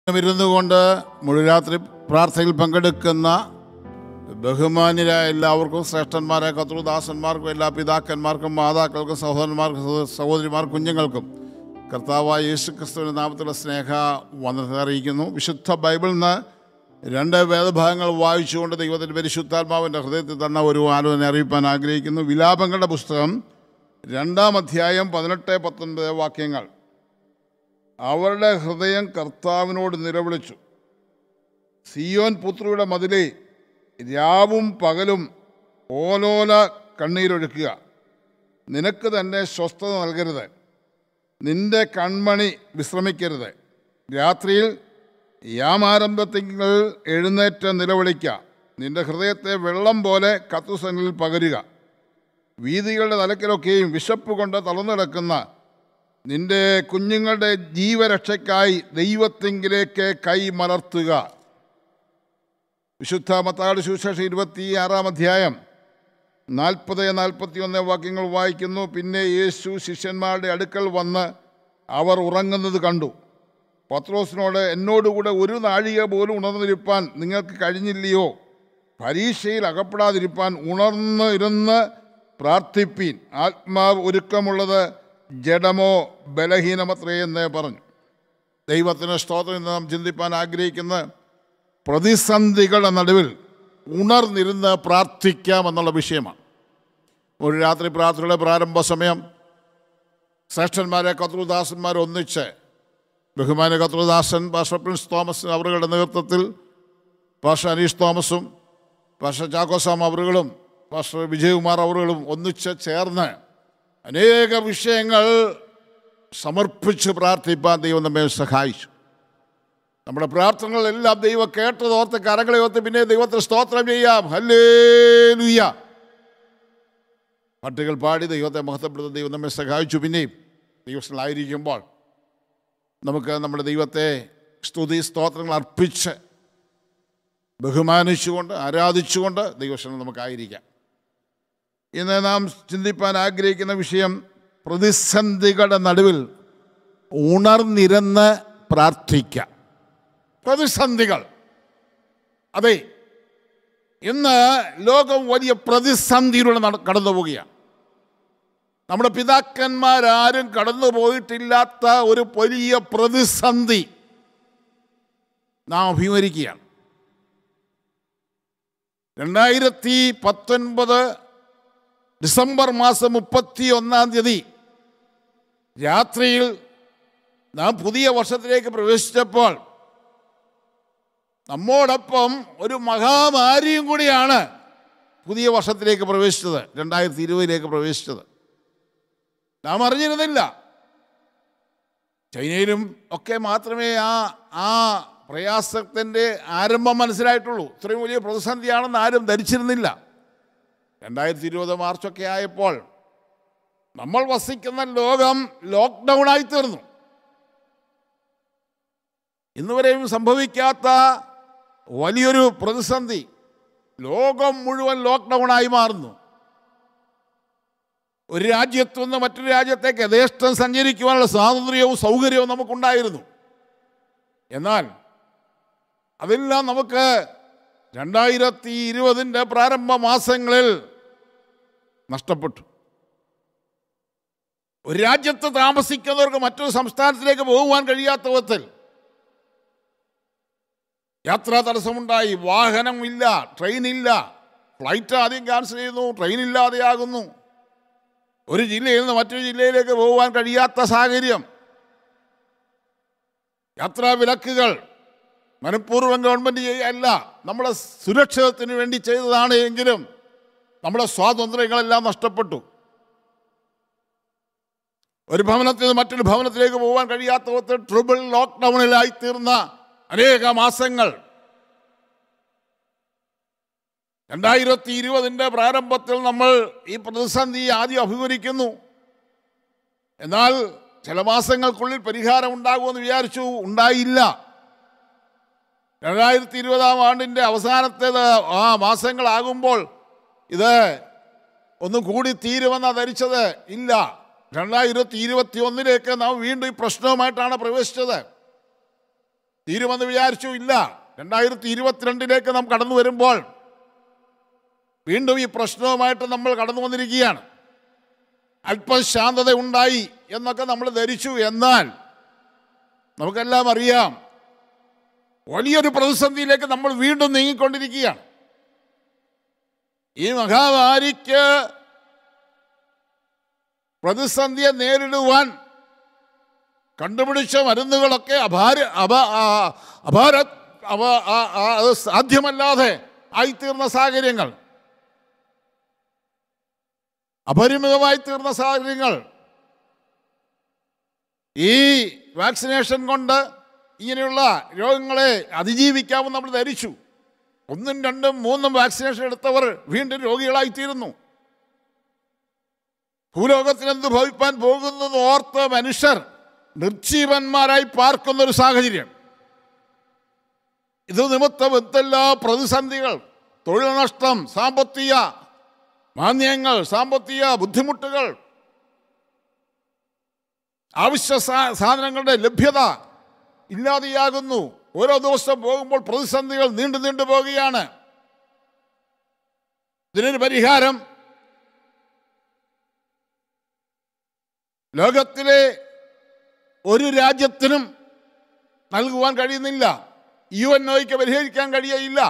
ഇരുന്നു കൊണ്ട് മുഴുരാത്രി പ്രാർത്ഥനയിൽ പങ്കെടുക്കുന്ന ബഹുമാന്യരായ എല്ലാവർക്കും ശ്രേഷ്ഠന്മാരെ കത്രുദാസന്മാർക്കും എല്ലാ പിതാക്കന്മാർക്കും മാതാക്കൾക്കും സഹോദരന്മാർക്കും സഹോ- സഹോദരിമാർക്കും കുഞ്ഞുങ്ങൾക്കും കർത്താവായ യേശു ക്രിസ്തുവിൻ്റെ നാമത്തിലുള്ള സ്നേഹ വന്ദനത്തെ അറിയിക്കുന്നു വിശുദ്ധ ബൈബിളിൽ നിന്ന് രണ്ട് വേദഭാഗങ്ങൾ വായിച്ചുകൊണ്ട് ദൈവത്തിൻ്റെ പരിശുദ്ധാത്മാവിൻ്റെ ഹൃദയത്തിൽ തന്ന ഒരു ആലോചന അറിയിപ്പാൻ ആഗ്രഹിക്കുന്നു വിലാപങ്ങളുടെ പുസ്തകം രണ്ടാം അധ്യായം പതിനെട്ട് പത്തൊൻപത് വാക്യങ്ങൾ അവരുടെ ഹൃദയം കർത്താവിനോട് നിലവിളിച്ചു സിയോൻ പുത്രിയുടെ മതിലേ രാവും പകലും ഓലോല കണ്ണീരൊഴുക്കുക നിനക്ക് തന്നെ സ്വസ്ഥത നൽകരുത് നിന്റെ കൺമണി വിശ്രമിക്കരുത് രാത്രിയിൽ യാമാരംഭത്തിങ്ങൾ എഴുന്നേറ്റ് നിലവിളിക്കുക നിന്റെ ഹൃദയത്തെ വെള്ളം പോലെ കത്തുസനിൽ പകരുക വീതികളുടെ തലക്കിലൊക്കെയും വിശപ്പ് കൊണ്ട് തളർന്നു കിടക്കുന്ന നിന്റെ കുഞ്ഞുങ്ങളുടെ ജീവരക്ഷയ്ക്കായി ദൈവത്തിങ്കിലേക്ക് കൈ മലർത്തുക വിശുദ്ധ മത്താട് സുവിശേഷം ഇരുപത്തി ആറാം അധ്യായം നാൽപ്പത് നാൽപ്പത്തി ഒന്ന് വാക്യങ്ങൾ വായിക്കുന്നു പിന്നെ യേശു ശിഷ്യന്മാരുടെ അടുക്കൽ വന്ന് അവർ ഉറങ്ങുന്നത് കണ്ടു പത്രോസിനോട് എന്നോടുകൂടെ ഒരു നാഴിക പോലും ഉണർന്നിരിപ്പാൻ നിങ്ങൾക്ക് കഴിഞ്ഞില്ലയോ പരീക്ഷയിൽ അകപ്പെടാതിരിപ്പാൻ ഉണർന്ന് ഇരുന്ന് പ്രാർത്ഥിപ്പീൻ ആത്മാവ് ഒരുക്കമുള്ളത് ജഡമോ ബലഹീനമത്രേ എന്ന് പറഞ്ഞു ദൈവത്തിന് സ്തോത്രം എന്ന് നാം ചിന്തിപ്പാൻ ആഗ്രഹിക്കുന്ന പ്രതിസന്ധികളുടെ നടുവിൽ ഉണർന്നിരുന്ന് പ്രാർത്ഥിക്കാമെന്നുള്ള വിഷയമാണ് ഒരു രാത്രി പ്രാർത്ഥനയുടെ പ്രാരംഭ സമയം ശ്രേഷ്ഠന്മാരെ കത്രുദാസന്മാർ ഒന്നിച്ച് ബഹുമാന കത്രുദാസൻ പാഷ പ്രിൻസ് തോമസ് അവരുടെ നേതൃത്വത്തിൽ പാഷ അനീഷ് തോമസും പാഷ ചാക്കോസാം അവറുകളും പാഷ വിജയകുമാർ അവറുകളും ഒന്നിച്ച് ചേർന്ന് അനേക വിഷയങ്ങൾ സമർപ്പിച്ച് പ്രാർത്ഥിപ്പാൻ ദൈവം നമ്മെ സഹായിച്ചു നമ്മുടെ പ്രാർത്ഥനകളെല്ലാം ദൈവം കേട്ടതോർത്ത് കരങ്ങളെ ഓർത്ത് പിന്നെ ദൈവത്തിന് സ്തോത്രം ചെയ്യാം ഹല്ലേ ലുയ്യ പാട്ടുകൾ പാടി ദൈവത്തെ മഹത്വപ്പെടുത്തുന്ന ദൈവം നമ്മെ സഹായിച്ചു പിന്നെയും ദൈവത്തിലായിരിക്കുമ്പോൾ നമുക്ക് നമ്മുടെ ദൈവത്തെ സ്തുതി സ്തോത്രങ്ങൾ അർപ്പിച്ച് ബഹുമാനിച്ചുകൊണ്ട് ആരാധിച്ചുകൊണ്ട് ദൈവസ്ഥലം നമുക്കായിരിക്കാം ഇന്ന് നാം ചിന്തിപ്പാൻ ആഗ്രഹിക്കുന്ന വിഷയം പ്രതിസന്ധികളുടെ നടുവിൽ ഉണർന്നിരുന്ന് പ്രാർത്ഥിക്കാം പ്രതിസന്ധികൾ അതെ ഇന്ന് ലോകം വലിയ പ്രതിസന്ധിയിലൂടെ നട- കടന്നു പോവുകയാണ് നമ്മുടെ പിതാക്കന്മാരാരും കടന്നു പോയിട്ടില്ലാത്ത ഒരു വലിയ പ്രതിസന്ധി നാം അഭിമുഖീകരിക്കുകയാണ് രണ്ടായിരത്തി പത്തൊൻപത് ഡിസംബർ മാസം മുപ്പത്തി ഒന്നാം തീയതി രാത്രിയിൽ നാം പുതിയ വർഷത്തിലേക്ക് പ്രവേശിച്ചപ്പോൾ നമ്മോടൊപ്പം ഒരു മഹാമാരിയും കൂടിയാണ് പുതിയ വർഷത്തിലേക്ക് പ്രവേശിച്ചത് രണ്ടായിരത്തി ഇരുപതിലേക്ക് പ്രവേശിച്ചത് നാം അറിഞ്ഞിരുന്നില്ല ചൈനയിലും ഒക്കെ മാത്രമേ ആ ആ പ്രയാസത്തിൻ്റെ ആരംഭം മനസ്സിലായിട്ടുള്ളൂ ഇത്രയും വലിയ പ്രതിസന്ധിയാണെന്ന് ആരും ധരിച്ചിരുന്നില്ല രണ്ടായിരത്തി ഇരുപത് മാർച്ചൊക്കെ ആയപ്പോൾ നമ്മൾ വസിക്കുന്ന ലോകം ലോക്ക്ഡൗൺ ആയി തീർന്നു ഇന്നുവരെയും സംഭവിക്കാത്ത വലിയൊരു പ്രതിസന്ധി ലോകം മുഴുവൻ ലോക്ക്ഡൗണായി മാറുന്നു ഒരു രാജ്യത്തു നിന്ന് മറ്റൊരു രാജ്യത്തേക്ക് യഥേഷ്ടം സഞ്ചരിക്കുവാനുള്ള സ്വാതന്ത്ര്യവും സൗകര്യവും നമുക്കുണ്ടായിരുന്നു എന്നാൽ അതെല്ലാം നമുക്ക് രണ്ടായിരത്തി ഇരുപതിൻ്റെ പ്രാരംഭ മാസങ്ങളിൽ നഷ്ടപ്പെട്ടു ഒരു രാജ്യത്ത് താമസിക്കുന്നവർക്ക് മറ്റൊരു സംസ്ഥാനത്തിലേക്ക് പോകുവാൻ കഴിയാത്ത വിധത്തിൽ യാത്രാ തടസ്സമുണ്ടായി വാഹനം ഇല്ല ട്രെയിൻ ഇല്ല ഫ്ലൈറ്റ് ആദ്യം ക്യാൻസൽ ചെയ്യുന്നു ട്രെയിൻ ഇല്ലാതെയാകുന്നു ഒരു ജില്ലയിൽ നിന്ന് മറ്റൊരു ജില്ലയിലേക്ക് പോകുവാൻ കഴിയാത്ത സാഹചര്യം യാത്രാ വിലക്കുകൾ മനഃപൂർവ്വം ഗവൺമെൻറ് ചെയ്യല്ല നമ്മുടെ സുരക്ഷിതത്തിന് വേണ്ടി ചെയ്തതാണ് എങ്കിലും നമ്മുടെ സ്വാതന്ത്ര്യങ്ങളെല്ലാം നഷ്ടപ്പെട്ടു ഒരു ഭവനത്തിൽ നിന്ന് മറ്റൊരു ഭവനത്തിലേക്ക് പോകാൻ കഴിയാത്ത വിധത്തിൽ ട്രിപ്പിൾ ലോക്ക്ഡൗണിലായി തീർന്ന അനേക മാസങ്ങൾ രണ്ടായിരത്തി ഇരുപതിൻ്റെ പ്രാരംഭത്തിൽ നമ്മൾ ഈ പ്രതിസന്ധി ആദ്യം അഭിമുഖീകരിക്കുന്നു എന്നാൽ ചില മാസങ്ങൾക്കുള്ളിൽ പരിഹാരം ഉണ്ടാകുമെന്ന് വിചാരിച്ചു ഉണ്ടായില്ല രണ്ടായിരത്തി ഇരുപതാം ആണ്ടിൻ്റെ അവസാനത്തേത് ആ മാസങ്ങളാകുമ്പോൾ ഇത് ഒന്ന് കൂടി തീരുമെന്നാണ് ധരിച്ചത് ഇല്ല രണ്ടായിരത്തി ഇരുപത്തി ഒന്നിലേക്ക് നാം വീണ്ടും ഈ പ്രശ്നവുമായിട്ടാണ് പ്രവേശിച്ചത് തീരുമെന്ന് വിചാരിച്ചു ഇല്ല രണ്ടായിരത്തി ഇരുപത്തിരണ്ടിലേക്ക് നാം കടന്നു വരുമ്പോൾ വീണ്ടും ഈ പ്രശ്നവുമായിട്ട് നമ്മൾ കടന്നു വന്നിരിക്കുകയാണ് അല്പം ശാന്തത ഉണ്ടായി എന്നൊക്കെ നമ്മൾ ധരിച്ചു എന്നാൽ നമുക്കെല്ലാം അറിയാം വലിയൊരു പ്രതിസന്ധിയിലേക്ക് നമ്മൾ വീണ്ടും നീങ്ങിക്കൊണ്ടിരിക്കുകയാണ് ഈ മഹാമാരിക്ക് പ്രതിസന്ധിയെ നേരിടുവാൻ കണ്ടുപിടിച്ച മരുന്നുകളൊക്കെ അപാര അപ ആ, അപാര അവ ആ- ആ- അത് സാധ്യമല്ലാതെ ആയിത്തീർന്ന സാഹചര്യങ്ങൾ അപരിമിതമായി തീർന്ന സാഹചര്യങ്ങൾ ഈ വാക്സിനേഷൻ കൊണ്ട് ഇങ്ങനെയുള്ള രോഗങ്ങളെ അതിജീവിക്കാമെന്ന് നമ്മൾ ധരിച്ചു ഒന്നും രണ്ടും മൂന്നും വാക്സിനേഷൻ എടുത്തവർ വീണ്ടും രോഗികളായിത്തീരുന്നു ഭൂലോകത്തിന് എന്ത് ഭവിപ്പാൻ പോകുന്നു എന്ന് ഓർത്ത് മനുഷ്യർ നിർജീവന്മാരായി പാർക്കുന്ന ഒരു സാഹചര്യം ഇത് നിമിത്തം എന്തെല്ലാം പ്രതിസന്ധികൾ തൊഴിൽ നഷ്ടം സാമ്പത്തിക മാന്യങ്ങൾ സാമ്പത്തിക ബുദ്ധിമുട്ടുകൾ ആവശ്യ സാ- സാധനങ്ങളുടെ ലഭ്യത ഇല്ലാതെയാകുന്നു ഓരോ ദിവസം പോകുമ്പോൾ പ്രതിസന്ധികൾ നീണ്ടു നീണ്ടു പോവുകയാണ് ഇതിനൊരു പരിഹാരം ലോകത്തിലെ ഒരു രാജ്യത്തിനും നൽകുവാൻ കഴിയുന്നില്ല യു എൻ ഒയ്ക്ക് പരിഹരിക്കാൻ കഴിയയില്ല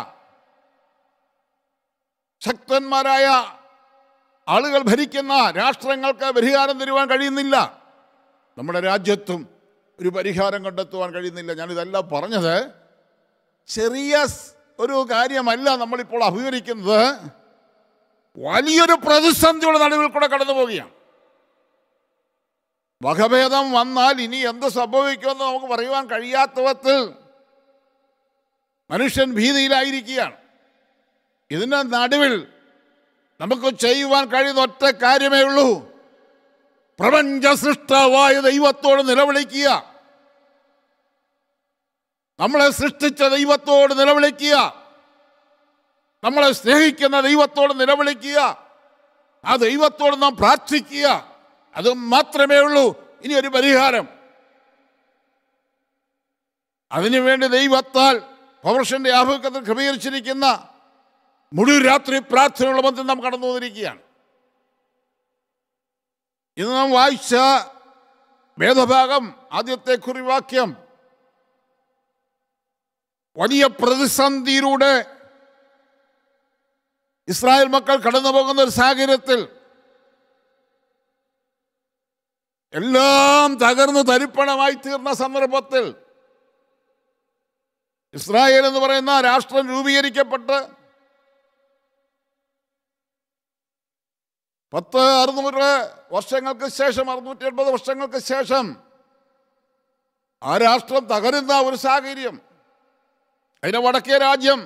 ശക്തന്മാരായ ആളുകൾ ഭരിക്കുന്ന രാഷ്ട്രങ്ങൾക്ക് പരിഹാരം തരുവാൻ കഴിയുന്നില്ല നമ്മുടെ രാജ്യത്തും ഒരു പരിഹാരം കണ്ടെത്തുവാൻ കഴിയുന്നില്ല ഞാനിതെല്ലാം പറഞ്ഞത് ചെറിയ സ് ഒരു കാര്യമല്ല നമ്മളിപ്പോൾ അഭിമുഖീകരിക്കുന്നത് വലിയൊരു പ്രതിസന്ധിയുടെ നടുവിൽ കൂടെ കടന്നു പോവുകയാണ് വകഭേദം വന്നാൽ ഇനി എന്ത് സംഭവിക്കുമെന്ന് നമുക്ക് പറയുവാൻ കഴിയാത്ത വിധത്തിൽ മനുഷ്യൻ ഭീതിയിലായിരിക്കുകയാണ് ഇതിൻ്റെ നടുവിൽ നമുക്ക് ചെയ്യുവാൻ കഴിയുന്ന ഒറ്റ കാര്യമേ ഉള്ളൂ പ്രപഞ്ച സൃഷ്ടാവായ ദൈവത്തോട് നിലവിളിക്കുക നമ്മളെ സൃഷ്ടിച്ച ദൈവത്തോട് നിലവിളിക്കുക നമ്മളെ സ്നേഹിക്കുന്ന ദൈവത്തോട് നിലവിളിക്കുക ആ ദൈവത്തോട് നാം പ്രാർത്ഥിക്കുക അത് മാത്രമേ ഉള്ളൂ ഇനി ഒരു പരിഹാരം അതിനുവേണ്ടി ദൈവത്താൽ പൗർഷന്റെ ആഭിമുഖ്യത്തിൽ ക്രമീകരിച്ചിരിക്കുന്ന മുഴുവൻ രാത്രി പ്രാർത്ഥനയുള്ള ബന്ധം നാം കടന്നു വന്നിരിക്കുകയാണ് ഇന്ന് നാം വായിച്ച വേദഭാഗം ആദ്യത്തെ കുറിവാക്യം വലിയ പ്രതിസന്ധിയിലൂടെ ഇസ്രായേൽ മക്കൾ കടന്നു പോകുന്ന ഒരു സാഹചര്യത്തിൽ എല്ലാം തകർന്നു തരിപ്പണമായി തീർന്ന സന്ദർഭത്തിൽ ഇസ്രായേൽ എന്ന് പറയുന്ന രാഷ്ട്രം രൂപീകരിക്കപ്പെട്ട് പത്ത് അറുന്നൂറ് വർഷങ്ങൾക്ക് ശേഷം അറുന്നൂറ്റി എൺപത് വർഷങ്ങൾക്ക് ശേഷം ആ രാഷ്ട്രം തകരുന്ന ഒരു സാഹചര്യം അതിന്റെ വടക്കേ രാജ്യം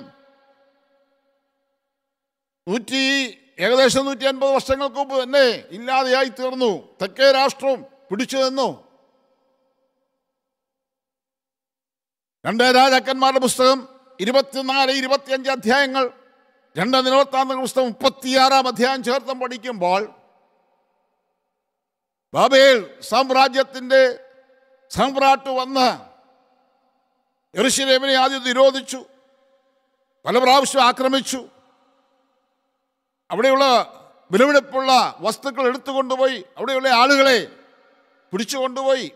നൂറ്റി ഏകദേശം നൂറ്റി അൻപത് വർഷങ്ങൾക്ക് മുമ്പ് തന്നെ ഇല്ലാതെയായി തീർന്നു തെക്കേ രാഷ്ട്രവും പിടിച്ചു നിന്നു രണ്ട് രാജാക്കന്മാരുടെ പുസ്തകം ഇരുപത്തിനാല് ഇരുപത്തിയഞ്ച് അധ്യായങ്ങൾ രണ്ട് നിലവത്താന്തങ്ങൾ പുസ്തകം മുപ്പത്തിയാറാം അധ്യായം ചേർത്തും പഠിക്കുമ്പോൾ ബാബേൽ സാമ്രാജ്യത്തിൻ്റെ സമ്രാട്ട് വന്ന് എറുശലേമിനെ ആദ്യം നിരോധിച്ചു പല പ്രാവശ്യം ആക്രമിച്ചു അവിടെയുള്ള വിലപിടിപ്പുള്ള വസ്തുക്കൾ എടുത്തുകൊണ്ടുപോയി അവിടെയുള്ള ആളുകളെ പിടിച്ചു കൊണ്ടുപോയി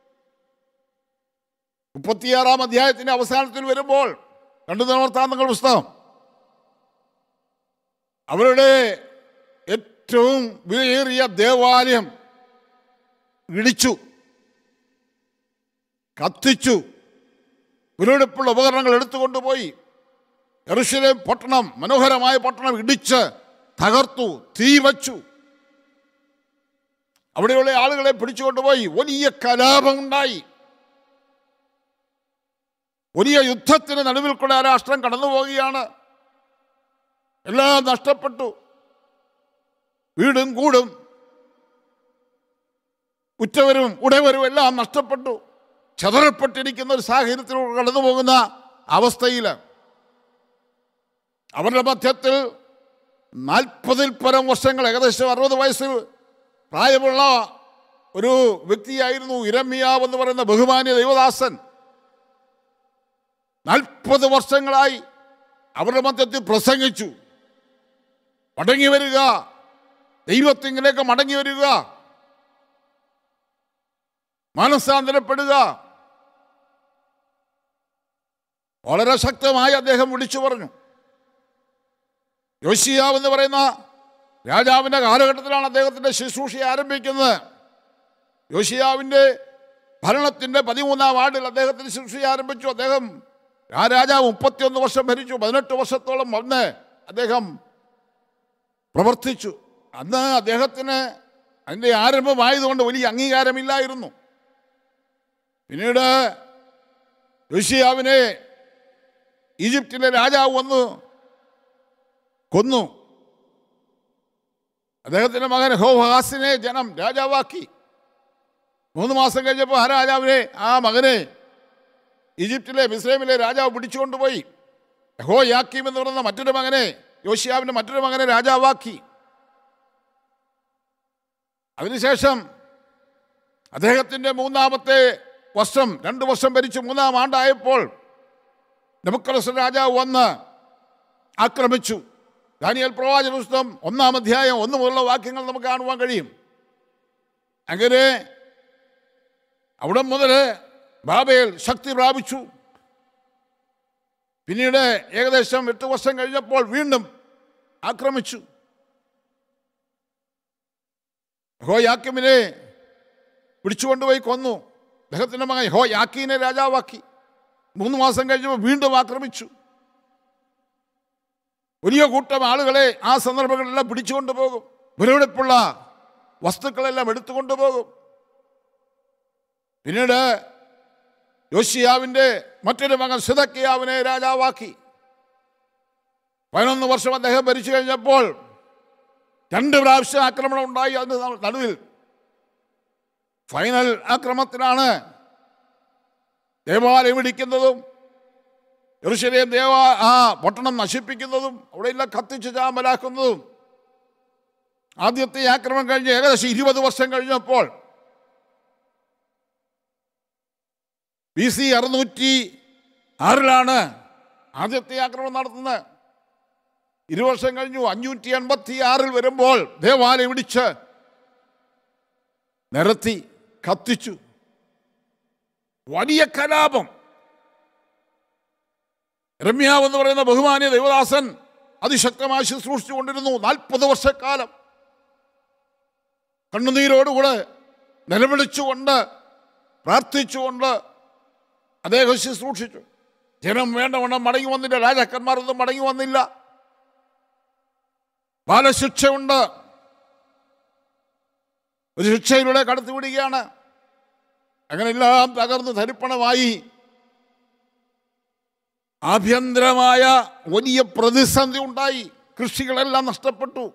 മുപ്പത്തിയാറാം അധ്യായത്തിന്റെ അവസാനത്തിൽ വരുമ്പോൾ രണ്ടു നിവർത്താന്തങ്ങൾ പുസ്തകം അവരുടെ ഏറ്റവും വിലയേറിയ ദേവാലയം ഇടിച്ചു കത്തിച്ചു വിലപിടിപ്പുള്ള ഉപകരണങ്ങൾ എടുത്തുകൊണ്ടുപോയി എറുശലേം പട്ടണം മനോഹരമായ പട്ടണം ഇടിച്ച് തകർത്തു തീ വച്ചു അവിടെയുള്ള ആളുകളെ പിടിച്ചുകൊണ്ടുപോയി വലിയ കലാപമുണ്ടായി വലിയ യുദ്ധത്തിന് നടുവിൽ കൂടെ ആ രാഷ്ട്രം കടന്നു പോവുകയാണ് എല്ലാം നഷ്ടപ്പെട്ടു വീടും കൂടും ഉറ്റവരും ഉടയവരും എല്ലാം നഷ്ടപ്പെട്ടു ചതറപ്പെട്ടിരിക്കുന്ന ഒരു സാഹചര്യത്തിലൂടെ കടന്നു പോകുന്ന അവസ്ഥയിൽ അവരുടെ മധ്യത്തിൽ നാൽപ്പതിൽ പരം വർഷങ്ങൾ ഏകദേശം അറുപത് വയസ്സിൽ പ്രായമുള്ള ഒരു വ്യക്തിയായിരുന്നു ഇരമ്യാവ് എന്ന് പറയുന്ന ബഹുമാന്യ ദൈവദാസൻ നാൽപ്പത് വർഷങ്ങളായി അവരുടെ മധ്യത്തിൽ പ്രസംഗിച്ചു മടങ്ങി വരിക ദൈവത്തിങ്കിലേക്ക് മടങ്ങി വരിക മനസ്സാന്തരപ്പെടുക വളരെ ശക്തമായി അദ്ദേഹം വിളിച്ചു പറഞ്ഞു യോശിയാവ് എന്ന് പറയുന്ന രാജാവിൻ്റെ കാലഘട്ടത്തിലാണ് അദ്ദേഹത്തിൻ്റെ ശുശ്രൂഷ ആരംഭിക്കുന്നത് യോശിയാവിൻ്റെ ഭരണത്തിൻ്റെ പതിമൂന്നാം വാർഡിൽ അദ്ദേഹത്തിന് ശുശ്രൂഷ ആരംഭിച്ചു അദ്ദേഹം ആ രാജാവ് മുപ്പത്തിയൊന്ന് വർഷം ഭരിച്ചു പതിനെട്ട് വർഷത്തോളം വന്ന് അദ്ദേഹം പ്രവർത്തിച്ചു അന്ന് അദ്ദേഹത്തിന് അതിൻ്റെ ആരംഭമായതുകൊണ്ട് വലിയ അംഗീകാരമില്ലായിരുന്നു പിന്നീട് യോശിയാവിനെ ഈജിപ്തിലെ രാജാവ് വന്ന് കൊന്നു അദ്ദേഹത്തിൻ്റെ മകൻ ഹോഹാസിനെ ജനം രാജാവാക്കി മൂന്ന് മാസം കഴിഞ്ഞപ്പോൾ ആ രാജാവിനെ ആ മകനെ ഈജിപ്തിലെ മിസ്രൈമിലെ രാജാവ് പിടിച്ചുകൊണ്ടുപോയി ഹോ യാക്കീം എന്ന് പറയുന്ന മറ്റൊരു മകനെ യോശിയാവിൻ്റെ മറ്റൊരു മകനെ രാജാവാക്കി അതിനുശേഷം അദ്ദേഹത്തിൻ്റെ മൂന്നാമത്തെ വർഷം രണ്ട് വർഷം ഭരിച്ച് മൂന്നാം ആണ്ടായപ്പോൾ നെബുക്കലസ് രാജാവ് വന്ന് ആക്രമിച്ചു ദാനിയൽ പ്രവാചക പുസ്തകം ഒന്നാം അധ്യായം ഒന്ന് മുതലുള്ള വാക്യങ്ങൾ നമുക്ക് കാണുവാൻ കഴിയും അങ്ങനെ അവിടെ മുതൽ ബാബയിൽ ശക്തി പ്രാപിച്ചു പിന്നീട് ഏകദേശം എട്ട് വർഷം കഴിഞ്ഞപ്പോൾ വീണ്ടും ആക്രമിച്ചു ഹോ യാക്കിമിനെ പിടിച്ചുകൊണ്ടുപോയി കൊന്നു അദ്ദേഹത്തിൻ്റെ മകൻ ഹോ യാക്കീനെ രാജാവാക്കി മൂന്ന് മാസം കഴിഞ്ഞപ്പോൾ വീണ്ടും ആക്രമിച്ചു വലിയ കൂട്ടം ആളുകളെ ആ സന്ദർഭങ്ങളെല്ലാം പിടിച്ചുകൊണ്ട് പോകും വിലപിടിപ്പുള്ള വസ്തുക്കളെല്ലാം എടുത്തുകൊണ്ട് പോകും പിന്നീട് യോശിയാവിൻ്റെ മറ്റൊരു മകൻ സിതക്കിയാവിനെ രാജാവാക്കി പതിനൊന്ന് വർഷം അദ്ദേഹം ഭരിച്ചു കഴിഞ്ഞപ്പോൾ രണ്ട് പ്രാവശ്യം ആക്രമണം ഉണ്ടായി അതിന് നടുവിൽ ഫൈനൽ ആക്രമണത്തിനാണ് ദേവാലയം ഇടിക്കുന്നതും യെറുശലേം ദേവ ആ പട്ടണം നശിപ്പിക്കുന്നതും അവിടെയെല്ലാം കത്തിച്ച് ചാമ്പലാക്കുന്നതും ആദ്യത്തെ ആക്രമണം കഴിഞ്ഞ് ഏകദേശം ഇരുപത് വർഷം കഴിഞ്ഞപ്പോൾ ബി സി അറുന്നൂറ്റി ആറിലാണ് ആദ്യത്തെ ആക്രമണം നടത്തുന്നത് ഇരു വർഷം കഴിഞ്ഞു അഞ്ഞൂറ്റി എൺപത്തി ആറിൽ വരുമ്പോൾ ദേവാലയം ഇടിച്ച് നിരത്തി കത്തിച്ചു വലിയ കലാപം രമ്യാവ് എന്ന് പറയുന്ന ബഹുമാന്യ ദേവദാസൻ അതിശക്തമായി ശുശ്രൂഷിച്ചുകൊണ്ടിരുന്നു നാൽപ്പത് വർഷക്കാലം കണ്ണുനീരോടുകൂടെ നിലവിളിച്ചുകൊണ്ട് പ്രാർത്ഥിച്ചുകൊണ്ട് അദ്ദേഹം ശുശ്രൂഷിച്ചു ജനം വേണ്ടവണ്ണം മടങ്ങി വന്നില്ല രാജാക്കന്മാരൊന്നും മടങ്ങി വന്നില്ല ബാലശിക്ഷയുണ്ട് ഒരു ശിക്ഷയിലൂടെ കടത്തിവിടുകയാണ് അങ്ങനെ എല്ലാം തകർന്ന് ധരിപ്പണമായി ആഭ്യന്തരമായ വലിയ പ്രതിസന്ധി ഉണ്ടായി കൃഷികളെല്ലാം നഷ്ടപ്പെട്ടു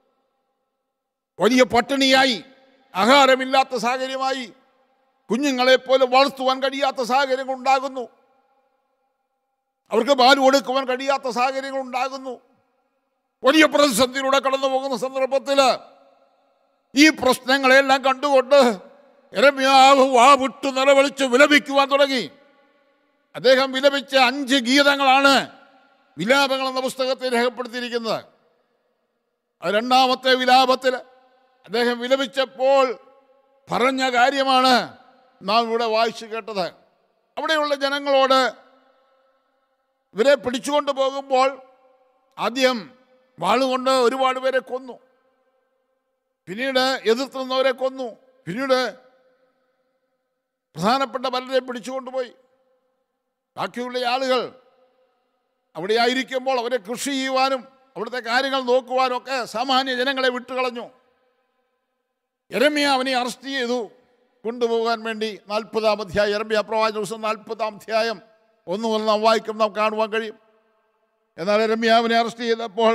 വലിയ പട്ടിണിയായി ആഹാരമില്ലാത്ത സാഹചര്യമായി കുഞ്ഞുങ്ങളെ പോലെ വളർത്തുവാൻ കഴിയാത്ത സാഹചര്യങ്ങൾ ഉണ്ടാകുന്നു അവർക്ക് പാൽ കൊടുക്കുവാൻ കഴിയാത്ത സാഹചര്യങ്ങൾ ഉണ്ടാകുന്നു വലിയ പ്രതിസന്ധിയിലൂടെ കടന്നു പോകുന്ന സന്ദർഭത്തിൽ ഈ പ്രശ്നങ്ങളെല്ലാം കണ്ടുകൊണ്ട് എരമ്യാവ് വാ വിട്ടു നിലവിളിച്ച് വിലപിക്കുവാൻ തുടങ്ങി അദ്ദേഹം വിലപിച്ച അഞ്ച് ഗീതങ്ങളാണ് വിലാപങ്ങൾ എന്ന പുസ്തകത്തിൽ രേഖപ്പെടുത്തിയിരിക്കുന്നത് അത് രണ്ടാമത്തെ വിലാപത്തിൽ അദ്ദേഹം വിലപിച്ചപ്പോൾ പറഞ്ഞ കാര്യമാണ് നാം ഇവിടെ വായിച്ചു കേട്ടത് അവിടെയുള്ള ജനങ്ങളോട് ഇവരെ പിടിച്ചുകൊണ്ട് പോകുമ്പോൾ ആദ്യം വാളുകൊണ്ട് ഒരുപാട് പേരെ കൊന്നു പിന്നീട് എതിർത്തുന്നവരെ കൊന്നു പിന്നീട് പ്രധാനപ്പെട്ട പലരെ പിടിച്ചുകൊണ്ടുപോയി ബാക്കിയുള്ള ആളുകൾ അവിടെ ആയിരിക്കുമ്പോൾ അവരെ കൃഷി ചെയ്യുവാനും അവിടുത്തെ കാര്യങ്ങൾ നോക്കുവാനും ഒക്കെ സാമാന്യ ജനങ്ങളെ വിട്ടുകളഞ്ഞു എരമ്യ അവനെ അറസ്റ്റ് ചെയ്തു കൊണ്ടുപോകാൻ വേണ്ടി നാൽപ്പതാം അധ്യായം എരമ്യ പ്രവാചക ദിവസം നാൽപ്പതാം അധ്യായം ഒന്ന് മുതൽ നാം വായിക്കും നാം കാണുവാൻ കഴിയും എന്നാൽ എരമ്യാവിനെ അറസ്റ്റ് ചെയ്തപ്പോൾ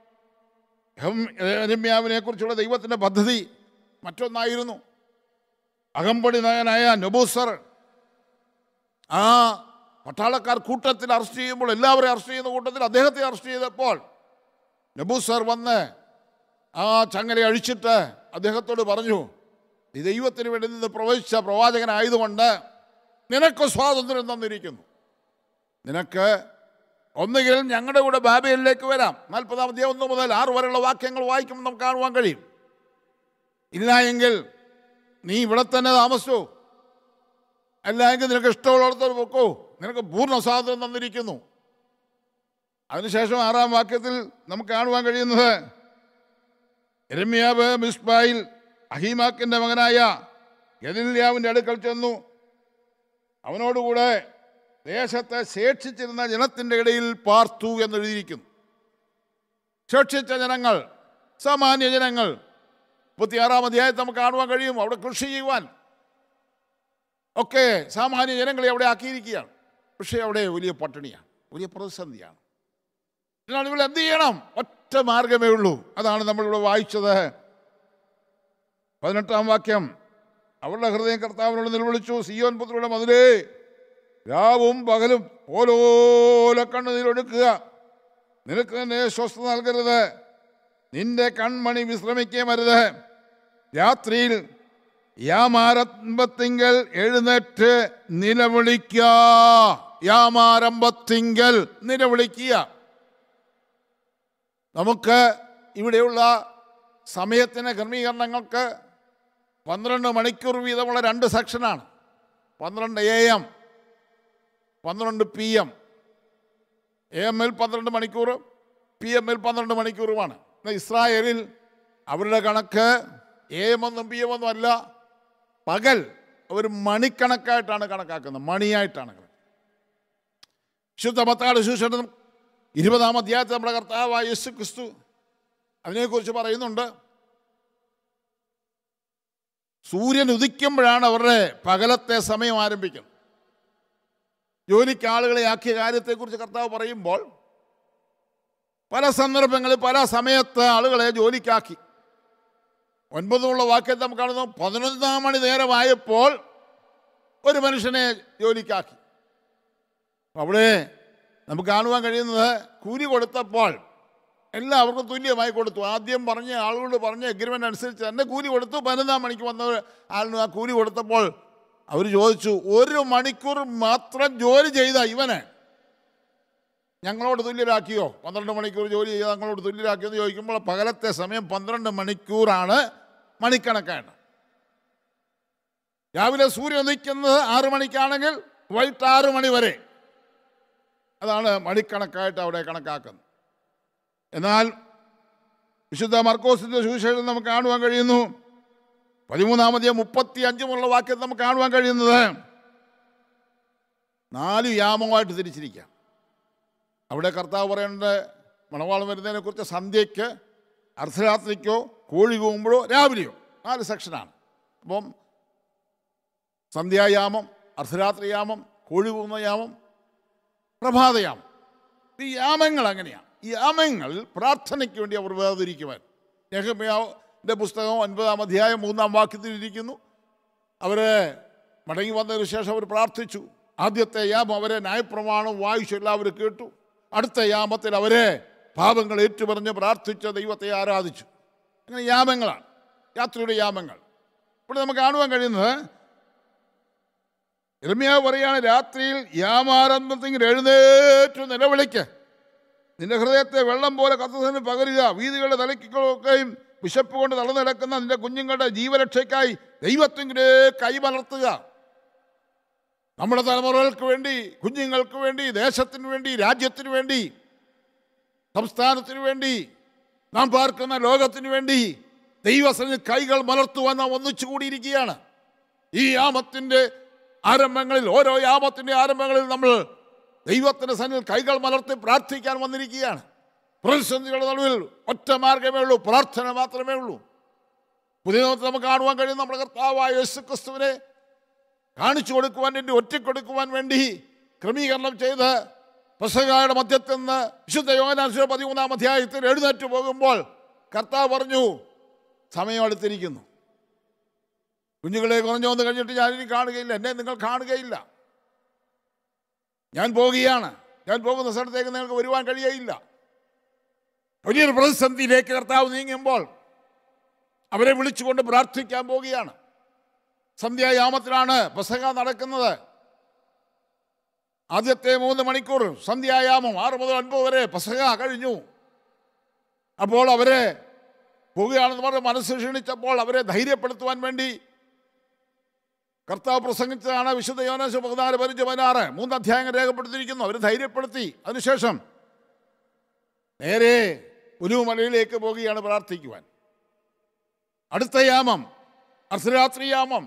എരമ്യാവിനെ കുറിച്ചുള്ള ദൈവത്തിൻ്റെ പദ്ധതി മറ്റൊന്നായിരുന്നു അകമ്പടി നയനായ നബൂസർ ആ പട്ടാളക്കാർ കൂട്ടത്തിൽ അറസ്റ്റ് ചെയ്യുമ്പോൾ എല്ലാവരെയും അറസ്റ്റ് ചെയ്യുന്ന കൂട്ടത്തിൽ അദ്ദേഹത്തെ അറസ്റ്റ് ചെയ്തപ്പോൾ നബൂസർ വന്ന് ആ ചങ്ങല അഴിച്ചിട്ട് അദ്ദേഹത്തോട് പറഞ്ഞു നീ ദൈവത്തിന് വേണ്ടി നിന്ന് പ്രവചിച്ച പ്രവാചകനായതുകൊണ്ട് നിനക്ക് സ്വാതന്ത്ര്യം തന്നിരിക്കുന്നു നിനക്ക് ഒന്നുകിൽ ഞങ്ങളുടെ കൂടെ ബാബയിലേക്ക് വരാം നാൽപ്പതാം അധ്യായം ഒന്ന് മുതൽ ആറ് വരെയുള്ള വാക്യങ്ങൾ വായിക്കുമ്പോൾ നമുക്ക് കാണുവാൻ കഴിയും ഇല്ല എങ്കിൽ നീ ഇവിടെ തന്നെ താമസിച്ചു അല്ല എങ്കിൽ നിനക്ക് ഇഷ്ടമുള്ളിടത്തോട് പൊക്കോ നിനക്ക് പൂർണ്ണ സ്വാതന്ത്ര്യം തന്നിരിക്കുന്നു അതിനുശേഷം ആറാം വാക്യത്തിൽ നമുക്ക് കാണുവാൻ കഴിയുന്നത് എരമ്യാവ് മിസ്ബായിൽ അഹീമാക്കിൻ്റെ മകനായ ഗലില്യാവിൻ്റെ അടുക്കൽ ചെന്നു അവനോടുകൂടെ ദേശത്തെ ശേഷിച്ചിരുന്ന ജനത്തിൻ്റെ ഇടയിൽ പാർത്തു എന്നെഴുതിയിരിക്കുന്നു ശേഷിച്ച ജനങ്ങൾ സാമാന്യ ജനങ്ങൾ മുപ്പത്തിയാറാം അധ്യായത്തിൽ നമുക്ക് കാണുവാൻ കഴിയും അവിടെ കൃഷി ചെയ്യുവാൻ ഒക്കെ സാമാന്യ ജനങ്ങളെ അവിടെ ആക്കിയിരിക്കുകയാണ് പക്ഷേ അവിടെ വലിയ പട്ടിണിയാണ് വലിയ പ്രതിസന്ധിയാണ് എന്നാൽ ഇവിടെ എന്ത് ചെയ്യണം ഒറ്റ മാർഗമേ ഉള്ളൂ അതാണ് നമ്മളിവിടെ വായിച്ചത് പതിനെട്ടാം വാക്യം അവരുടെ ഹൃദയം കർത്താവിനോട് നിലവിളിച്ചു സിയോൻ പുത്രിയുടെ മതിലേ രാവും പകലും ഓരോല കണ്ണുനീരൊടുക്കുക നിനക്ക് തന്നെ സ്വസ്ഥത നൽകരുത് നിന്റെ കൺമണി വിശ്രമിക്കുകയും അരുത് രാത്രിയിൽ യാമാരംഭത്തിങ്കൽ എഴുന്നേറ്റ് നിലവിളിക്ക യാമാരംഭത്തിങ്കൽ നിലവിളിക്കുക നമുക്ക് ഇവിടെയുള്ള സമയത്തിന് ക്രമീകരണങ്ങൾക്ക് പന്ത്രണ്ട് മണിക്കൂർ വീതമുള്ള രണ്ട് സെക്ഷനാണ് പന്ത്രണ്ട് എ എം പന്ത്രണ്ട് പി എം എ എമ്മിൽ പന്ത്രണ്ട് മണിക്കൂർ പി എമ്മിൽ പന്ത്രണ്ട് മണിക്കൂറുമാണ് എന്നാൽ ഇസ്രായേലിൽ അവരുടെ കണക്ക് എ എം ഒന്നും പി എം ഒന്നും അല്ല പകൽ ഒരു മണിക്കണക്കായിട്ടാണ് കണക്കാക്കുന്നത് മണിയായിട്ടാണ് കണക്ക്. വിശുദ്ധ മത്താട് സുശേഷം ഇരുപതാം അധ്യായത്തിൽ നമ്മുടെ കർത്താവായ യേശു ക്രിസ്തു അതിനെക്കുറിച്ച് പറയുന്നുണ്ട് സൂര്യൻ ഉദിക്കുമ്പോഴാണ് അവരുടെ പകലത്തെ സമയം ആരംഭിക്കുന്നത് ജോലിക്ക് ആളുകളെ ആക്കിയ കാര്യത്തെക്കുറിച്ച് കർത്താവ് പറയുമ്പോൾ പല സന്ദർഭങ്ങളിൽ പല സമയത്ത് ആളുകളെ ജോലിക്കാക്കി ഒൻപതുമുള്ള വാക്യത്തിൽ നമുക്ക് കാണുന്നു പതിനൊന്നാം മണി നേരമായപ്പോൾ ഒരു മനുഷ്യനെ ജോലിക്കാക്കി അവിടെ നമുക്ക് കാണുവാൻ കഴിയുന്നത് കൂലി കൊടുത്തപ്പോൾ എല്ലാവർക്കും തുല്യമായി കൊടുത്തു ആദ്യം പറഞ്ഞ ആളുകളോട് പറഞ്ഞ എഗ്രിമെൻ്റ് അനുസരിച്ച് തന്നെ കൂലി കൊടുത്തു പതിനൊന്നാം മണിക്ക് വന്ന ആളിന് ആ കൂലി കൊടുത്തപ്പോൾ അവർ ചോദിച്ചു ഒരു മണിക്കൂർ മാത്രം ജോലി ചെയ്ത ഇവനെ ഞങ്ങളോട് തുല്യരാക്കിയോ പന്ത്രണ്ട് മണിക്കൂർ ജോലി ചെയ്ത് ഞങ്ങളോട് തുല്യരാക്കിയോ എന്ന് ചോദിക്കുമ്പോൾ പകലത്തെ സമയം പന്ത്രണ്ട് മണിക്കൂറാണ് മണിക്കണക്കാണ് രാവിലെ സൂര്യൻ ഉദിക്കുന്നത് ആറു മണിക്കാണെങ്കിൽ വൈകിട്ട് ആറു മണി വരെ അതാണ് മണിക്കണക്കായിട്ട് അവിടെ കണക്കാക്കുന്നത് എന്നാൽ വിശുദ്ധ മർക്കോസിന്റെ സുവിശേഷം നമുക്ക് കാണുവാൻ കഴിയുന്നു പതിമൂന്നാമതേ മുപ്പത്തി അഞ്ചുമുള്ള വാക്യം നമുക്ക് കാണുവാൻ കഴിയുന്നത് നാല് യാമമായിട്ട് തിരിച്ചിരിക്കാം അവിടെ കർത്താവ് പറയേണ്ടത് മണവാളം വരുന്നതിനെ കുറിച്ച് സന്ധ്യയ്ക്ക് അർദ്ധരാത്രിക്കോ കോഴി കൂകുമ്പോഴോ രാവിലെയോ നാല് സെക്ഷനാണ് അപ്പം സന്ധ്യായാമം അർദ്ധരാത്രി യാമം കോഴി കൂകുന്ന യാമം പ്രഭാതയാമം ഈ യാമങ്ങൾ അങ്ങനെയാണ് ഈ യാമങ്ങൾ പ്രാർത്ഥനയ്ക്ക് വേണ്ടി അവർ വേർതിരിക്കുവാൻ നെഹമ്യാവിൻ്റെ പുസ്തകം ഒൻപതാം അധ്യായം മൂന്നാം വാക്യത്തിൽ ഇരിക്കുന്നു അവർ മടങ്ങി വന്നതിന് ശേഷം അവർ പ്രാർത്ഥിച്ചു ആദ്യത്തെ യാമം അവരെ ന്യായപ്രമാണം വായിച്ചു എല്ലാവരും കേട്ടു അടുത്ത യാമത്തിൽ അവരെ പാപങ്ങൾ ഏറ്റുപറഞ്ഞ് പ്രാർത്ഥിച്ച ദൈവത്തെ ആരാധിച്ചു അങ്ങനെ യാമങ്ങളാണ് രാത്രിയുടെ യാമങ്ങൾ ഇവിടെ നമുക്ക് കാണുവാൻ കഴിയുന്നത് ഇരമ്യാവ് പറയാണ് രാത്രിയിൽ യാമാരംഭത്തിൽ എഴുന്നേറ്റു നിലവിളിക്ക് നിന്റെ ഹൃദയത്തെ വെള്ളം പോലെ കത്തുന്നതിന് പകരുക വീതികളുടെ തലയ്ക്കൊക്കെയും വിശപ്പ് കൊണ്ട് തളർന്നു കിടക്കുന്ന നിന്റെ കുഞ്ഞുങ്ങളുടെ ജീവരക്ഷയ്ക്കായി ദൈവത്തിൻ്റെ കൈമലർത്തുക നമ്മുടെ തലമുറകൾക്ക് വേണ്ടി കുഞ്ഞുങ്ങൾക്ക് വേണ്ടി ദേശത്തിന് വേണ്ടി രാജ്യത്തിന് വേണ്ടി സംസ്ഥാനത്തിന് വേണ്ടി നാം പാർക്കുന്ന ലോകത്തിന് വേണ്ടി ദൈവസന് കൈകൾ മലർത്തുവാൻ നാം ഒന്നിച്ചു കൂടിയിരിക്കുകയാണ് ഈ യാമത്തിൻ്റെ ആരംഭങ്ങളിൽ ഓരോ യാമത്തിൻ്റെ ആരംഭങ്ങളിൽ നമ്മൾ ദൈവത്തിൻ്റെ സന്നിൽ കൈകൾ മലർത്തി പ്രാർത്ഥിക്കാൻ വന്നിരിക്കുകയാണ് പ്രതിസന്ധികളുടെ നടുവിൽ ഒറ്റ മാർഗമേ ഉള്ളൂ പ്രാർത്ഥന മാത്രമേ ഉള്ളൂ പുതിയ നിയമത്തിൽ നമുക്ക് കാണുവാൻ കഴിയും നമ്മുടെ കർത്താവായ യേശു ക്രിസ്തുവിനെ കാണിച്ചു കൊടുക്കുവാൻ വേണ്ടി ഒറ്റക്കൊടുക്കുവാൻ വേണ്ടി ക്രമീകരണം ചെയ്ത് പ്രസംഗയുടെ മധ്യത്തിൽ നിന്ന് വിശുദ്ധ യോഗനാശുര പതിമൂന്നാം അധ്യായത്തിൽ എഴുന്നേറ്റ് പോകുമ്പോൾ കർത്താവ് പറഞ്ഞു സമയം അടുത്തിരിക്കുന്നു കുഞ്ഞുങ്ങളെ കുറഞ്ഞു വന്ന് കഴിഞ്ഞിട്ട് ഞാനിനി കാണുകയില്ല എന്നെ നിങ്ങൾ കാണുകയില്ല ഞാൻ പോകുകയാണ് ഞാൻ പോകുന്ന സ്ഥലത്തേക്ക് നിങ്ങൾക്ക് വരുവാൻ കഴിയയില്ല വലിയൊരു പ്രതിസന്ധിയിലേക്ക് കർത്താവ് നീങ്ങുമ്പോൾ അവരെ വിളിച്ചുകൊണ്ട് പ്രാർത്ഥിക്കാൻ പോവുകയാണ് സന്ധ്യായാമത്തിലാണ് പ്രസംഗം നടക്കുന്നത് ആദ്യത്തെ മൂന്ന് മണിക്കൂർ സന്ധ്യായാമം ആറ് മുതൽ ഒൻപത് വരെ പസക കഴിഞ്ഞു അപ്പോൾ അവരെ പോവുകയാണെന്ന് പറഞ്ഞ് മനസ്സ് ക്ഷീണിച്ചപ്പോൾ അവരെ ധൈര്യപ്പെടുത്തുവാൻ വേണ്ടി കർത്താവ് പ്രസംഗിച്ചതാണ് വിശുദ്ധ യോനാശ പതിനാല് പതിനഞ്ച് പതിനാറ് മൂന്ന് അധ്യായങ്ങൾ രേഖപ്പെടുത്തിയിരിക്കുന്നു അവർ ധൈര്യപ്പെടുത്തി അതിനുശേഷം നേരെ ഉലുമലയിലേക്ക് പോവുകയാണ് പ്രാർത്ഥിക്കുവാൻ അടുത്ത യാമം അർദ്ധരാത്രി യാമം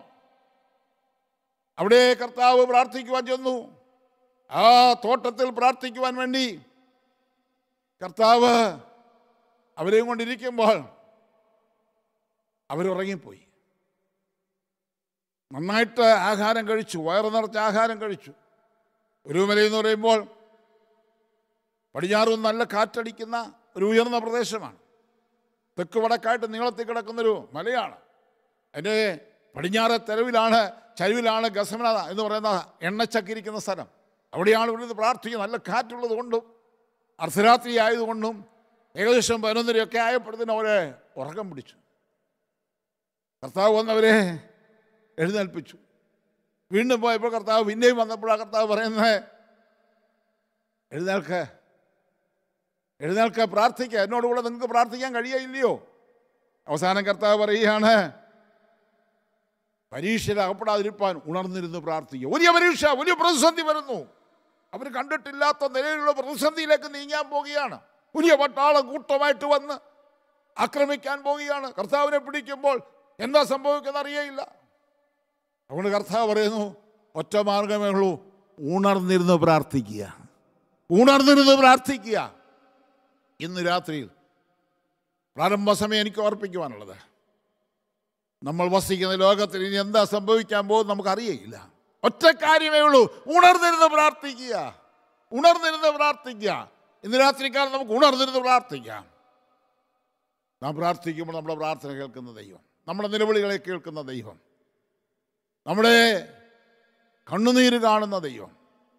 അവിടെ കർത്താവ് പ്രാർത്ഥിക്കുവാൻ ചെന്നു ആ തോട്ടത്തിൽ പ്രാർത്ഥിക്കുവാൻ വേണ്ടി കർത്താവ് അവരെയും കൊണ്ടിരിക്കുമ്പോൾ അവരുറങ്ങിപ്പോയി നന്നായിട്ട് ആഹാരം കഴിച്ചു വയറ് നിറച്ച് ആഹാരം കഴിച്ചു ഒരു മലയെന്ന് പറയുമ്പോൾ പടിഞ്ഞാറും നല്ല കാറ്റടിക്കുന്ന ഒരു ഉയർന്ന പ്രദേശമാണ് തെക്ക് വടക്കായിട്ട് നീളത്തിൽ കിടക്കുന്നൊരു മലയാണ് അതിൻ്റെ പടിഞ്ഞാറ് തെരുവിലാണ് ചരിവിലാണ് ഗസമന എന്ന് പറയുന്ന എണ്ണച്ചക്കിരിക്കുന്ന സ്ഥലം അവിടെയാണ് ഇവിടുന്ന് പ്രാർത്ഥിക്കുന്നത് നല്ല കാറ്റുള്ളത് കൊണ്ടും അർദ്ധരാത്രി ആയതുകൊണ്ടും ഏകദേശം പതിനൊന്നരയൊക്കെ ആയപ്പോഴത്തേനും അവരെ ഉറക്കം പിടിച്ചു കർത്താവ് വന്നവരെ എഴുന്നേൽപ്പിച്ചു വീണ്ടും പോയപ്പോൾ കർത്താവ് പിന്നെയും വന്നപ്പോഴാണ് കർത്താവ് പറയുന്നത് എഴുന്നേൽക്ക് എഴുന്നേൽക്ക് പ്രാർത്ഥിക്കുക എന്നോടുകൂടെ നിങ്ങൾക്ക് പ്രാർത്ഥിക്കാൻ കഴിയയില്ലയോ അവസാനം കർത്താവ് പറയുകയാണ് പരീക്ഷയിൽ അകപ്പെടാതിരിപ്പാൻ ഉണർന്നിരുന്ന് പ്രാർത്ഥിക്കുക വലിയ പരീക്ഷ വലിയ പ്രതിസന്ധി വരുന്നു അവർ കണ്ടിട്ടില്ലാത്ത നിലയിലുള്ള പ്രതിസന്ധിയിലേക്ക് നീങ്ങാൻ പോവുകയാണ് വലിയ പട്ടാളം കൂട്ടമായിട്ട് വന്ന് ആക്രമിക്കാൻ പോവുകയാണ് കർത്താവിനെ പിടിക്കുമ്പോൾ എന്താ സംഭവിക്കുന്നത് അറിയയില്ല അതുകൊണ്ട് കർത്താവ് പറയുന്നു ഒറ്റ മാർഗമേ ഉള്ളൂ ഉണർന്നിരുന്ന് പ്രാർത്ഥിക്കുക ഉണർന്നിരുന്ന് പ്രാർത്ഥിക്കുക ഇന്ന് രാത്രിയിൽ പ്രാരംഭ സമയം എനിക്ക് ഓർപ്പിക്കുവാനുള്ളത് നമ്മൾ വസിക്കുന്ന ലോകത്തിൽ ഇനി എന്താ സംഭവിക്കാൻ പോകും നമുക്കറിയയില്ല ഒറ്റ കാര്യമേ ഉള്ളൂ ഉണർന്നിരുന്ന് പ്രാർത്ഥിക്കുക ഉണർന്നിരുന്ന് പ്രാർത്ഥിക്കുക ഇന്ന് രാത്രിക്കാലം നമുക്ക് ഉണർന്നിരുന്ന് പ്രാർത്ഥിക്കാം നാം പ്രാർത്ഥിക്കുമ്പോൾ നമ്മുടെ പ്രാർത്ഥന കേൾക്കുന്ന ദൈവം നമ്മുടെ നിലവിളികളെ കേൾക്കുന്ന ദൈവം നമ്മുടെ കണ്ണുനീര് കാണുന്ന ദൈവം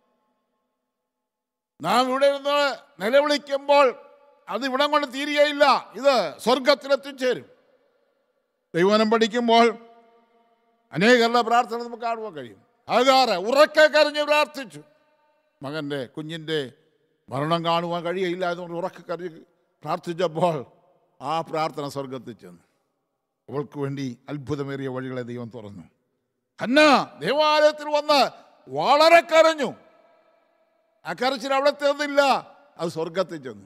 നാം ഇവിടെ നിന്ന് നിലവിളിക്കുമ്പോൾ അത് ഇവിടം കൊണ്ട് തീരുകയില്ല ഇത് സ്വർഗത്തിലെത്തിച്ചേരും ദൈവനം പഠിക്കുമ്പോൾ അനേകരുടെ പ്രാർത്ഥന നമുക്ക് കാണുവാൻ കഴിയും ആകാറ് ഉറക്കെ കരഞ്ഞ് പ്രാർത്ഥിച്ചു മകൻ്റെ കുഞ്ഞിൻ്റെ മരണം കാണുവാൻ കഴിയയില്ല എന്നുകൊണ്ട് ഉറക്കെ കരഞ്ഞ് പ്രാർത്ഥിച്ചപ്പോൾ ആ പ്രാർത്ഥന സ്വർഗത്തിൽ ചെന്നു അവൾക്ക് വേണ്ടി അത്ഭുതമേറിയ വഴികളെ ദൈവം തുറന്നു ഹന്ന ദേവാലയത്തിൽ വന്ന് വളരെ കരഞ്ഞു ആ കരച്ചിൽ അവിടെ തീർന്നില്ല അത് സ്വർഗത്തിൽ ചെന്നു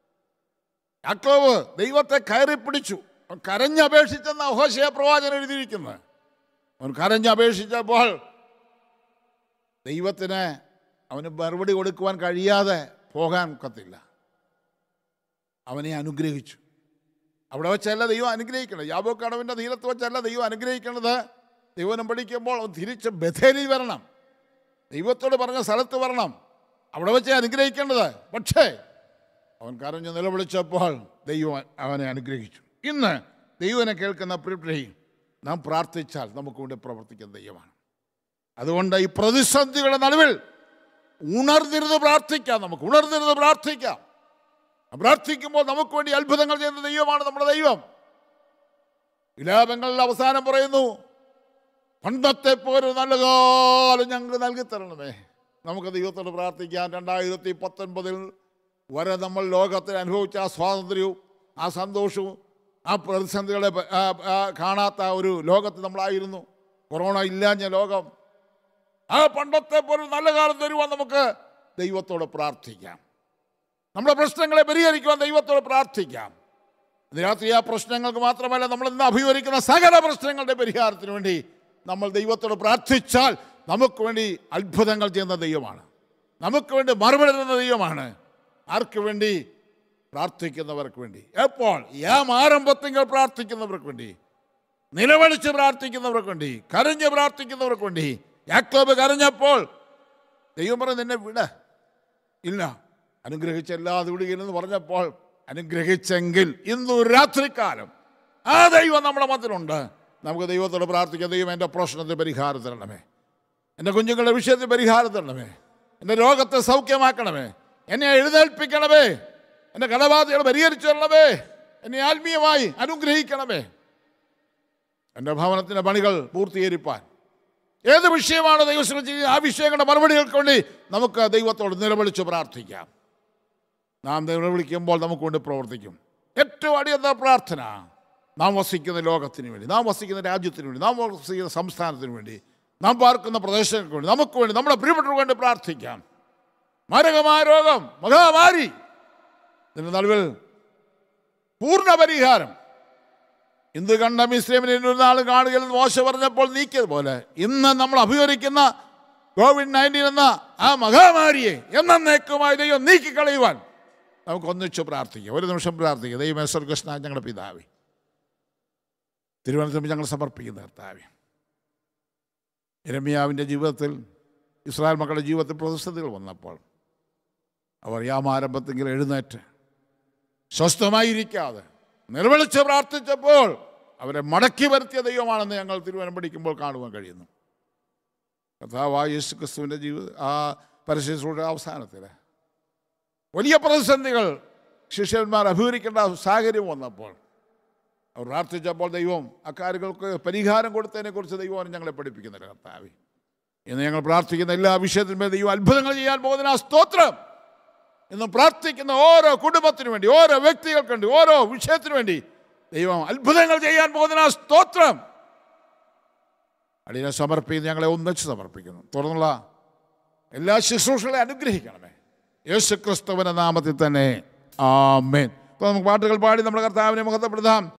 യാക്കോവ് ദൈവത്തെ കയറി പിടിച്ചു അവൻ കരഞ്ഞപേക്ഷിച്ചെന്ന ഹോശയ പ്രവാചകൻ എഴുതിയിരിക്കുന്നത് അവൻ കരഞ്ഞപേക്ഷിച്ചപ്പോൾ ദൈവത്തിന് അവന് മറുപടി കൊടുക്കുവാൻ കഴിയാതെ പോകാൻ ഒക്കത്തില്ല അവനെ അനുഗ്രഹിച്ചു അവിടെ വെച്ചല്ല ദൈവം അനുഗ്രഹിക്കണം യാബോ കടവിൻ്റെ തീരത്ത് വെച്ചല്ല ദൈവം അനുഗ്രഹിക്കുന്നത് ദൈവനം പഠിക്കുമ്പോൾ അവൻ തിരിച്ച് ബഥേലി വരണം ദൈവത്തോട് പറഞ്ഞ സ്ഥലത്ത് വരണം അവിടെ വെച്ച് അനുഗ്രഹിക്കേണ്ടത് പക്ഷേ അവൻ കരഞ്ഞ് നിലവിളിച്ചപ്പോൾ ദൈവം അവനെ അനുഗ്രഹിച്ചു ഇന്ന് ദൈവനെ കേൾക്കുന്ന പ്രിപ്രയും നാം പ്രാർത്ഥിച്ചാൽ നമുക്ക് വേണ്ടി പ്രവർത്തിക്കുന്ന ദൈവമാണ് അതുകൊണ്ട് ഈ പ്രതിസന്ധികളുടെ നടുവിൽ ഉണർന്നിരുന്ന് പ്രാർത്ഥിക്കാം നമുക്ക് ഉണർന്നിരുന്ന് പ്രാർത്ഥിക്കാം പ്രാർത്ഥിക്കുമ്പോൾ നമുക്ക് വേണ്ടി അത്ഭുതങ്ങൾ ചെയ്യുന്ന ദൈവമാണ് നമ്മുടെ ദൈവം വിലാപങ്ങളിൽ അവസാനം പറയുന്നു പണ്ടത്തെ പോലെ നല്ല കാലം ഞങ്ങൾക്ക് നൽകി തരണമേ നമുക്ക് ദൈവത്തോട് പ്രാർത്ഥിക്കാം രണ്ടായിരത്തി പത്തൊൻപതിൽ വരെ നമ്മൾ ലോകത്തിൽ അനുഭവിച്ച ആ സ്വാതന്ത്ര്യവും ആ സന്തോഷവും ആ പ്രതിസന്ധികളെ പ- ആ, ആ, കാണാത്ത ഒരു ലോകത്ത് നമ്മളായിരുന്നു കൊറോണ ഇല്ലാഞ്ഞ ലോകം ആ പണ്ടത്തെ പോലെ നല്ല കാലം തരുവാൻ നമുക്ക് ദൈവത്തോട് പ്രാർത്ഥിക്കാം നമ്മുടെ പ്രശ്നങ്ങളെ പരിഹരിക്കുവാൻ ദൈവത്തോട് പ്രാർത്ഥിക്കാം ഇന്ന് രാത്രി ആ പ്രശ്നങ്ങൾക്ക് മാത്രമല്ല നമ്മൾ ഇന്ന് അഭിമുഖീകരിക്കുന്ന സകല പ്രശ്നങ്ങളുടെ പരിഹാരത്തിന് വേണ്ടി നമ്മൾ ദൈവത്തോട് പ്രാർത്ഥിച്ചാൽ നമുക്ക് വേണ്ടി അത്ഭുതങ്ങൾ ചെയ്യുന്ന ദൈവമാണ് നമുക്ക് വേണ്ടി മറുപടി തരുന്ന ദൈവമാണ് ആർക്ക് വേണ്ടി പ്രാർത്ഥിക്കുന്നവർക്ക് വേണ്ടി എപ്പോൾ യാം ആരംഭത്തിങ്ങൾ പ്രാർത്ഥിക്കുന്നവർക്ക് വേണ്ടി നിലവിളിച്ച് പ്രാർത്ഥിക്കുന്നവർക്ക് വേണ്ടി കരഞ്ഞ് പ്രാർത്ഥിക്കുന്നവർക്ക് വേണ്ടി യാക്കോബ് കരഞ്ഞപ്പോൾ ദൈവം പറഞ്ഞു നിന്നെ വിട ഇല്ല അനുഗ്രഹിച്ചല്ലാതെ വിടുകയില്ലെന്ന് പറഞ്ഞപ്പോൾ അനുഗ്രഹിച്ചെങ്കിൽ ഇന്നു രാത്രികാലം ആ ദൈവം നമ്മുടെ മത്തിലുണ്ട് നമുക്ക് ദൈവത്തോട് പ്രാർത്ഥിക്കാം ദൈവം എൻ്റെ പ്രശ്നത്തിന് പരിഹാരം തരണമേ എൻ്റെ കുഞ്ഞുങ്ങളുടെ വിഷയത്തിൽ പരിഹാരം തരണമേ എൻ്റെ രോഗത്തെ സൗഖ്യമാക്കണമേ എന്നെ എഴുന്നേൽപ്പിക്കണമേ എൻ്റെ കടബാധകൾ പരിഹരിച്ചു തരണമേ എന്നെ ആത്മീയമായി അനുഗ്രഹിക്കണമേ എൻ്റെ ഭവനത്തിൻ്റെ പണികൾ പൂർത്തീകരിപ്പാൻ ഏത് വിഷയമാണ് ദൈവം ശ്രമിച്ചത് ആ വിഷയങ്ങളുടെ മറുപടികൾക്ക് വേണ്ടി നമുക്ക് ദൈവത്തോട് നിലവിളിച്ച് പ്രാർത്ഥിക്കാം നാം നിലവിളിക്കുമ്പോൾ നമുക്ക് വേണ്ടി പ്രവർത്തിക്കും ഏറ്റവും അടിയന്തര പ്രാർത്ഥന നാം വസിക്കുന്ന ലോകത്തിന് വേണ്ടി നാം വസിക്കുന്ന രാജ്യത്തിന് വേണ്ടി നാം വസിക്കുന്ന സംസ്ഥാനത്തിന് വേണ്ടി നാം പാർക്കുന്ന പ്രദേശങ്ങൾക്ക് വേണ്ടി നമുക്ക് വേണ്ടി നമ്മുടെ പ്രിയപ്പെട്ടവർക്ക് വേണ്ടി പ്രാർത്ഥിക്കാം മാരകമായ രോഗം മഹാമാരി ഇതിൻ്റെ നടുവിൽ പൂർണ്ണ പരിഹാരം എന്ത് കണ്ട മിസ്ലിമിനെ ഒരു നാൾ കാണുകയിൽ മോശ പറഞ്ഞപ്പോൾ നീക്കിയതുപോലെ ഇന്ന് നമ്മൾ അഭിവരിക്കുന്ന കോവിഡ് നയൻറ്റീൻ എന്ന ആ മഹാമാരിയെ എന്നേക്കുമായി ദൈവം നീക്കിക്കളയുവാൻ നമുക്ക് ഒന്നിച്ച് പ്രാർത്ഥിക്കാം ഒരു നിമിഷം പ്രാർത്ഥിക്കാം ദൈവമേ സ്വർഗസ്ന ഞങ്ങളുടെ പിതാവേ തിരുവനന്തപുരം ഞങ്ങൾ സമർപ്പിക്കുന്ന കർത്താവേ ഇരമ്യാവിൻ്റെ ജീവിതത്തിൽ ഇസ്രായേൽ മക്കളുടെ ജീവിതത്തിൽ പ്രതിസന്ധികൾ വന്നപ്പോൾ അവർ യാമാരംഭത്തെങ്കിൽ എഴുന്നേറ്റ് സ്വസ്ഥമായിരിക്കാതെ നിർവളിച്ച് പ്രാർത്ഥിച്ചപ്പോൾ അവരെ മടക്കി വരുത്തിയ ദൈവമാണെന്ന് ഞങ്ങൾ തിരുവനം പഠിക്കുമ്പോൾ കാണുവാൻ കഴിയുന്നു കഥാവായ യേശു ക്രിസ്തുവിൻ്റെ ജീവിത ആ പരസ്യങ്ങളുടെ അവസാനത്തിൽ വലിയ പ്രതിസന്ധികൾ ശിഷ്യന്മാർ അഭിമുഖിക്കേണ്ട സാഹചര്യം വന്നപ്പോൾ അവർ പ്രാർത്ഥിച്ചപ്പോൾ ദൈവം അക്കാര്യങ്ങൾക്ക് പരിഹാരം കൊടുത്തതിനെക്കുറിച്ച് ദൈവമാണ് ഞങ്ങളെ പഠിപ്പിക്കുന്നില്ല കർത്താവി ഇന്ന് ഞങ്ങൾ പ്രാർത്ഥിക്കുന്ന എല്ലാ വിഷയത്തിന്മേൽ ദൈവം അത്ഭുതങ്ങൾ ചെയ്യാൻ പോകുന്ന ആ സ്തോത്രം ഇന്ന് പ്രാർത്ഥിക്കുന്ന ഓരോ കുടുംബത്തിനു വേണ്ടി ഓരോ വ്യക്തികൾക്ക് വേണ്ടി ഓരോ വിഷയത്തിനു വേണ്ടി ദൈവം അത്ഭുതങ്ങൾ ചെയ്യാൻ പോകുന്ന ആ സ്തോത്രം അടിയനെ സമർപ്പിക്കുന്ന ഞങ്ങളെ ഒന്നിച്ച് സമർപ്പിക്കുന്നു തുടർന്നുള്ള എല്ലാ ശുശ്രൂഷകളെ അനുഗ്രഹിക്കണമേ യേശു ക്രിസ്തുവിൻ്റെ നാമത്തിൽ തന്നെ ആമേൻ അപ്പോൾ നമുക്ക് പാട്ടുകൾ പാടി നമ്മുടെ കർത്താവിനെ മുഖത്തപ്പെടുത്താം